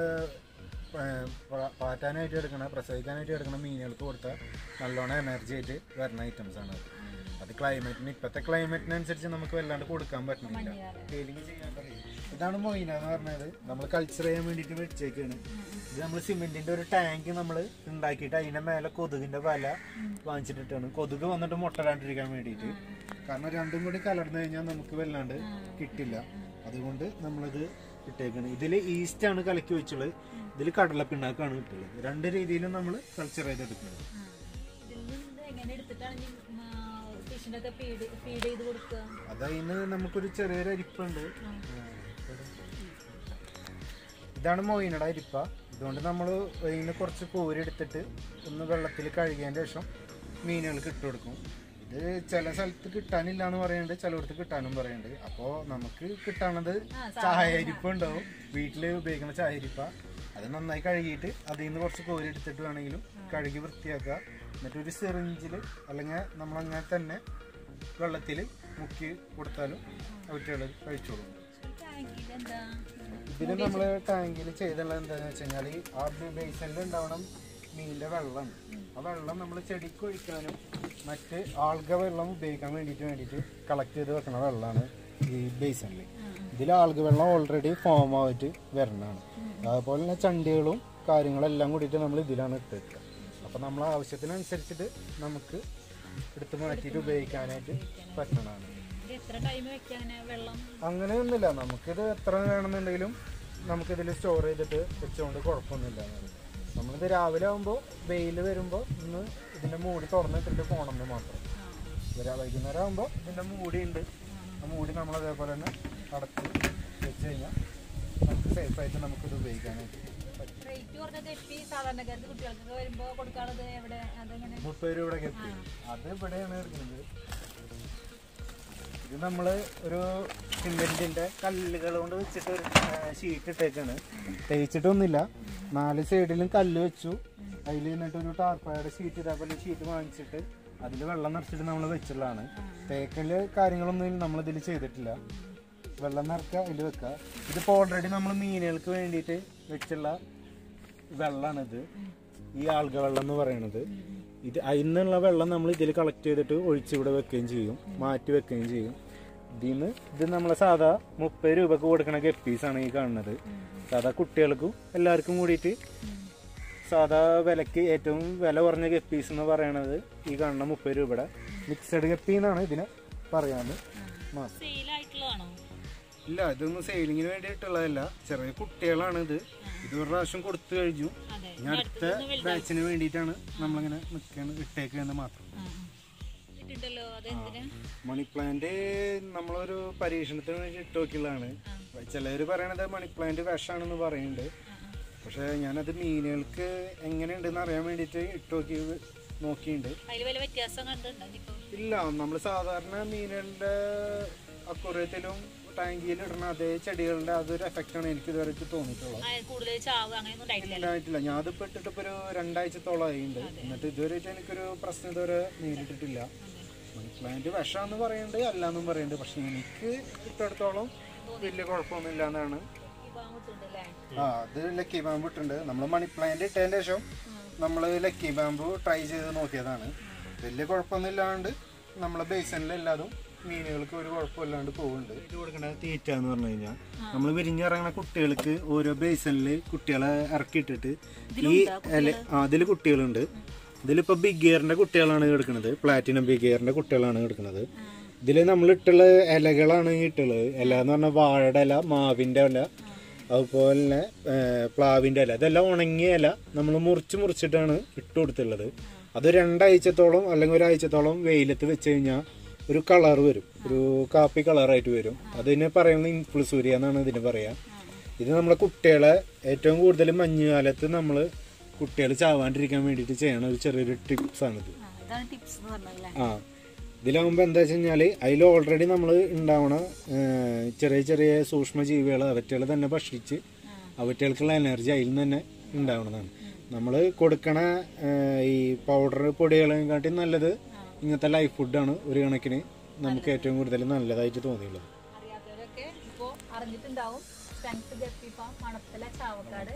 പാറ്റാനായിട്ട് എടുക്കണ പ്രസവിക്കാനായിട്ട് എടുക്കണ മീനുകൾക്ക് കൊടുത്താൽ നല്ലോണം എനർജി ആയിട്ട് വരുന്ന ഐറ്റംസ് ആണ് അത് അത് ക്ലൈമറ്റിന് ഇപ്പോഴത്തെ ക്ലൈമറ്റിനനുസരിച്ച് നമുക്ക് വല്ലാണ്ട് കൊടുക്കാൻ പറ്റുന്നില്ല ഫീലിംഗ് ചെയ്യാൻ പറയും ഇതാണ് മൊയിന എന്ന് പറഞ്ഞത് നമ്മൾ കൾച്ചർ ചെയ്യാൻ വേണ്ടിയിട്ട് വെച്ചേക്കാണ് ഇത് നമ്മൾ സിമെന്റിന്റെ ഒരു ടാങ്ക് നമ്മൾ ഉണ്ടാക്കിയിട്ട് അതിന്റെ മേലെ കൊതുകിന്റെ വല വാങ്ങിച്ചിട്ടിട്ടാണ് കൊതുക് വന്നിട്ട് മുട്ടടാണ്ടിരിക്കാൻ വേണ്ടിയിട്ട് കാരണം രണ്ടും കൂടി കലർന്നു കഴിഞ്ഞാൽ നമുക്ക് വല്ലാണ്ട് കിട്ടില്ല അതുകൊണ്ട് നമ്മളത് ഇട്ടേക്കാണ് ഇതിൽ ഈസ്റ്റ് ആണ് കലക്കി വെച്ചുള്ളത് ഇതിൽ കടലപ്പിണ്ണാക്കാണ് കിട്ടുള്ളത് രണ്ട് രീതിയിലും നമ്മൾ കൾച്ചർ ചെയ്തെടുക്കുന്നത് ഇതിൽ നിന്ന് എങ്ങനെ എടുത്തിട്ടാണ് ഫിഷിന്റെ ഒക്കെ ഫീഡ് ഫീഡ് ചെയ്ത് കൊടുക്കുക അതതിന് നമുക്കൊരു ചെറിയൊരു അരിപ്പുണ്ട് ഇതാണ് മോയിനട അരിപ്പ ഇതുകൊണ്ട് നമ്മൾ അതിന് കുറച്ച് കോരി എടുത്തിട്ട് ഒന്ന് വെള്ളത്തിൽ കഴുകിയതിന് ശേഷം മീനുകൾക്ക് ഇട്ട് കൊടുക്കും ഇത് ചില സ്ഥലത്ത് കിട്ടാനില്ല എന്ന് പറയുന്നുണ്ട് ചിലയിടത്ത് കിട്ടാനും പറയുന്നുണ്ട് അപ്പോൾ നമുക്ക് കിട്ടാണത് ചായ അരിപ്പ ഉണ്ടാവും വീട്ടിൽ ഉപയോഗിക്കുന്ന ചായ അരിപ്പ അത് നന്നായി കഴുകിയിട്ട് അതിൽ നിന്ന് കുറച്ച് കോരി എടുത്തിട്ട് വേണമെങ്കിലും കഴുകി വൃത്തിയാക്കുക എന്നിട്ട് ഒരു സിറിഞ്ചിൽ അല്ലെങ്കിൽ നമ്മളങ്ങനെ തന്നെ വെള്ളത്തിൽ മുക്കി കൊടുത്താലും അവറ്റുകൾ കഴിച്ചോളും ടാങ്കിൽ എന്താ ഇതിൽ നമ്മൾ ടാങ്കിൽ ചെയ്തുള്ള എന്താണെന്ന് വെച്ച് കഴിഞ്ഞാൽ ആ ബേസനിൽ ഉണ്ടാവണം മീനിന്റെ വെള്ളം ആ വെള്ളം നമ്മൾ ചെടിക്ക് ഒഴിക്കാനും മറ്റ് ആൾഗ വെള്ളം ഉപയോഗിക്കാൻ വേണ്ടിയിട്ട് വേണ്ടിയിട്ട് കളക്ട് ചെയ്ത് വെക്കുന്ന വെള്ളമാണ് ഈ ബേസനിൽ ഇതിൽ ആൾഗ വെള്ളം ഓൾറെഡി ഫോം ആയിട്ട് വരണതാണ് അതുപോലെ തന്നെ ചണ്ടികളും കാര്യങ്ങളെല്ലാം കൂടിയിട്ട് നമ്മൾ ഇതിലാണ് ഇട്ടേക്കുക അപ്പം നമ്മൾ ആവശ്യത്തിനനുസരിച്ചിട്ട് നമുക്ക് എടുത്ത് മാറ്റിയിട്ട് ഉപയോഗിക്കാനായിട്ട് പറ്റണതാണ് ഇത് എത്ര ടൈം വെക്കാൻ വെള്ളം അങ്ങനെയൊന്നുമില്ല നമുക്കിത് എത്ര വേണമെന്നുണ്ടെങ്കിലും നമുക്കിതിൽ സ്റ്റോർ ചെയ്തിട്ട് വെച്ചുകൊണ്ട് കുഴപ്പമൊന്നുമില്ല നമ്മളിത് രാവിലെ ആകുമ്പോൾ വെയിൽ വരുമ്പോൾ ഒന്ന് ഇതിൻ്റെ മൂടി തുറന്നിട്ടിട്ട് പോകണമെന്ന് മാത്രം ഒരു വൈകുന്നേരം ആകുമ്പോൾ ഇതിൻ്റെ മൂടി ഉണ്ട് ആ മൂടി നമ്മൾ അതേപോലെ തന്നെ അടച്ച് വെച്ച് കഴിഞ്ഞാൽ നമുക്ക് സേഫായിട്ട് നമുക്കിത് ഉപയോഗിക്കാനായിട്ട് പറ്റും റേറ്റ് കുറഞ്ഞ തെപ്പി സാധാരണക്കാർക്ക് കുട്ടികൾക്കൊക്കെ വരുമ്പോ കൊടുക്കാനുള്ളത് എവിടെ അതെങ്ങനെ മുപ്പത് രൂപയുടെ എത്തി അത് ഇവിടെയാണ് എടുക്കുന്നത് ഇത് നമ്മൾ ഒരു സിമെന്റിന്റെ കല്ലുകൾ കൊണ്ട് വെച്ചിട്ട് ഒരു ഷീറ്റ് ഇട്ടേക്കാണ് തേച്ചിട്ടൊന്നുമില്ല നാല് സൈഡിലും കല്ല് വെച്ചു അതിൽ എന്നിട്ട് ഒരു ടാർപ്പായുടെ ഷീറ്റ് ഇതേപോലെ ഷീറ്റ് വാങ്ങിച്ചിട്ട് അതിൽ വെള്ളം നിറച്ചിട്ട് നമ്മൾ വെച്ചുള്ളതാണ് തേക്കല് കാര്യങ്ങളൊന്നും നമ്മൾ ഇതിൽ ചെയ്തിട്ടില്ല വെള്ളം നിറക്കുക അതിൽ വെക്കുക ഇതിപ്പോൾ ഓൾറെഡി നമ്മൾ മീനുകൾക്ക് വേണ്ടിയിട്ട് വെച്ചുള്ള വെള്ളമാണിത് ഈ ആൾഗ വെള്ളം എന്ന് പറയുന്നത് ഇത് അതിൽ നിന്നുള്ള വെള്ളം നമ്മൾ ഇതിൽ കളക്ട് ചെയ്തിട്ട് ഒഴിച്ചിവിടെ വെക്കുകയും ചെയ്യും മാറ്റി വെക്കുകയും ചെയ്യും ഇതിൽ നിന്ന് ഇത് നമ്മളെ സാധാ മുപ്പത് രൂപക്ക് കൊടുക്കണ ഗപ്പീസാണ് ഈ കാണുന്നത് സാധാ കുട്ടികൾക്കും എല്ലാവർക്കും കൂടിയിട്ട് സാധാ വിലക്ക് ഏറ്റവും വില കുറഞ്ഞ ഗപ്പീസ് എന്ന് പറയണത് ഈ കാണുന്ന മുപ്പത് രൂപയുടെ മിക്സഡ് ഗപ്പി എന്നാണ് ഇതിനെ പറയാന്ന് മാസം സെയിലായിട്ടുള്ളതാണോ ഇല്ല ഇതൊന്നും സെയിലിങ്ങിന് വേണ്ടിയിട്ടുള്ളതല്ല ചെറിയ കുട്ടികളാണ് ഇത് ഇത് ഒരു പ്രാവശ്യം കൊടുത്തു കഴിഞ്ഞു അതെ ഇനി അടുത്ത ബാച്ചിന് വേണ്ടിയിട്ടാണ് നമ്മളിങ്ങനെ നിൽക്കുകയാണ് ഇട്ടേക്കുന്നത് മാത്രം ഉണ്ടല്ലോ അതെന്തിനാ മണി പ്ലാന്റ് നമ്മളൊരു പരീക്ഷണത്തിന് വേണ്ടി ഇട്ട് നോക്കിയുള്ളതാണ് ചിലർ പറയണത് മണി പ്ലാന്റ് വിഷാണെന്ന് പറയുന്നുണ്ട് പക്ഷെ ഞാനത് മീനുകൾക്ക് എങ്ങനെയുണ്ടെന്ന് അറിയാൻ വേണ്ടിയിട്ട് ഇട്ട് നോക്കി നോക്കിയിട്ടുണ്ട് അതിൽ വല്ല വ്യത്യാസം കണ്ടുണ്ടോ ഇനിയിപ്പോ ഇല്ല നമ്മൾ സാധാരണ മീനുകളുടെ അക്കുറയത്തിലും ടാങ്കിയിൽ ഇടുന്ന അതേ ചെടികളുടെ അതൊരു എഫക്റ്റാണ് എനിക്ക് ഇതുവരെ തോന്നിയിട്ടുള്ളത് ആ, കൂടുതൽ ചാവ് അങ്ങനെയൊന്നും ഉണ്ടായിട്ടില്ല ഉണ്ടായിട്ടില്ല ഞാൻ അതിപ്പോ ഇട്ടിട്ട് ഇപ്പൊ ഒരു രണ്ടാഴ്ചത്തോളം ആയിട്ടുണ്ട് എന്നിട്ട് ഇതുവരെ എനിക്കൊരു പ്രശ്നം ഇതുവരെ നേരിട്ടിട്ടില്ല മണി പ്ലാന്റ് വിഷാന്ന് പറയുന്നുണ്ട് അല്ലാന്നും പറയുന്നുണ്ട് പക്ഷെ എനിക്ക് ഇട്ടടുത്തോളം വലിയ കുഴപ്പമൊന്നുമില്ല എന്നാണ് ഈ ഭാഗത്തുണ്ടല്ലേ ആ അത് ലക്കി ബാമ്പ് ഇട്ടുണ്ട് നമ്മൾ മണി പ്ലാന്റ് ഇട്ടതിന് ശേഷം നമ്മൾ ലക്കി ബാമ്പ് ട്രൈ ചെയ്ത് നോക്കിയതാണ് വലിയ കുഴപ്പമൊന്നുമില്ലാണ്ട് നമ്മളെ ബേസനിൽ എല്ലാതും മീനുകൾക്ക് ഒരു കുഴപ്പമില്ലാണ്ട് പോകുന്നുണ്ട് ഇത് കൊടുക്കേണ്ട തീറ്റ എന്ന് പറഞ്ഞു കഴിഞ്ഞാൽ നമ്മൾ വിരിഞ്ഞിറങ്ങുന്ന കുട്ടികൾക്ക് ഓരോ ബേസനിൽ കുട്ടികളെ ഇറക്കിയിട്ടിട്ട് ഈ ഇല ആ അതിൽ കുട്ടികളുണ്ട് ഇതിലിപ്പോൾ ബിഗ് ഗിയറിന്റെ കുട്ടികളാണ് കിടക്കുന്നത് പ്ലാറ്റിനം ബിഗ് ഗിയറിന്റെ കുട്ടികളാണ് കിടക്കുന്നത് ഇതിൽ നമ്മൾ ഇട്ടുള്ള ഇലകളാണ് ഇട്ടുള്ളത് ഇല എന്ന് പറഞ്ഞാൽ വാഴയുടെ ഇല മാവിന്റെ ഇല അതുപോലെ തന്നെ ഏർ, പ്ലാവിന്റെ ഇല ഇതെല്ലാം ഉണങ്ങിയ ഇല നമ്മൾ മുറിച്ച് മുറിച്ചിട്ടാണ് ഇട്ട് കൊടുത്തുള്ളത് അത് രണ്ടാഴ്ചത്തോളം അല്ലെങ്കിൽ ഒരാഴ്ചത്തോളം വെയിലത്ത് വെച്ച് കഴിഞ്ഞാൽ ഒരു കളർ വരും ഒരു കാപ്പി കളറായിട്ട് വരും അതിനെ പറയുന്നത് ഇൻഫ്ലുസൂരിയ എന്നാണ് ഇതിന് പറയാ ഇത് നമ്മളെ കുട്ടികളെ ഏറ്റവും കൂടുതൽ മഞ്ഞുകാലത്ത് നമ്മൾ കുട്ടികൾ ചാവാണ്ടിരിക്കാൻ വേണ്ടിയിട്ട് ചെയ്യണ ഒരു ചെറിയൊരു ടിപ്സ് ആണിത് ആ, ഇതാണ് ടിപ്സ് എന്ന് പറഞ്ഞല്ലേ ആ ഇതിലാവുമ്പോൾ എന്താ വെച്ച് കഴിഞ്ഞാൽ അതിൽ ഓൾറെഡി നമ്മൾ ഉണ്ടാവണ ഏർ, ചെറിയ ചെറിയ സൂക്ഷ്മ ജീവികൾ അവറ്റകൾ തന്നെ ഭക്ഷിച്ച് അവറ്റകൾക്കുള്ള എനർജി അതിൽ നിന്ന് തന്നെ ഉണ്ടാവണതാണ് നമ്മൾ കൊടുക്കണ ഏർ, ഈ പൗഡർ പൊടികളെയും കാട്ടി നല്ലത് ഇങ്ങനത്തെ ലൈഫ് ഫുഡാണ് ഒരു കണക്കിന് നമുക്ക് ഏറ്റവും കൂടുതൽ നല്ലതായിട്ട് തോന്നിയുള്ളത് അറിയാത്തവരൊക്കെ ഇപ്പോ അറിഞ്ഞിട്ടുണ്ടാവും strength guppy farm Manathala Chavakkad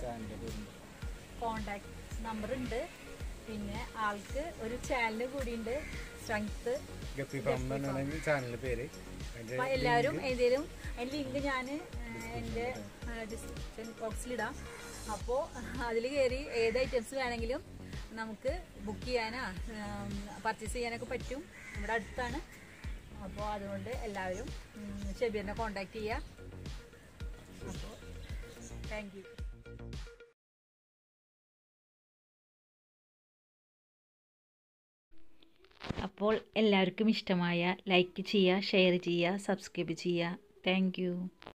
contact number ഉണ്ട് പിന്നെ ആൾക്ക് ഒരു ചാനൽ കൂടിയുണ്ട് സ്ട്രെങ്ത് ഗപ്പി ഫാം എന്നാണ് ചാനലിന്റെ പേര് അതിന്റെ അപ്പൊ എല്ലാവരും ഏതെങ്കിലും അതിന്റെ ലിങ്ക് ഞാൻ എൻ്റെ ഡിസ്ക്രിപ്ഷൻ ബോക്സിലിടാം അപ്പോൾ അതിൽ കയറി ഏത് ഐറ്റംസ് വേണമെങ്കിലും നമുക്ക് ബുക്ക് ചെയ്യാനാ പർച്ചേസ് ചെയ്യാനൊക്കെ പറ്റും ഇവിടെ അടുത്താണ് അപ്പോൾ അതുകൊണ്ട് എല്ലാവരും ഉം, ഷെബീറിനെ കോണ്ടാക്ട് ചെയ്യുക അപ്പോൾ താങ്ക് യു അപ്പോൾ എല്ലാവർക്കും ഇഷ്ടമായ ലൈക്ക് ചെയ്യുക ഷെയർ ചെയ്യുക സബ്സ്ക്രൈബ് ചെയ്യുക താങ്ക്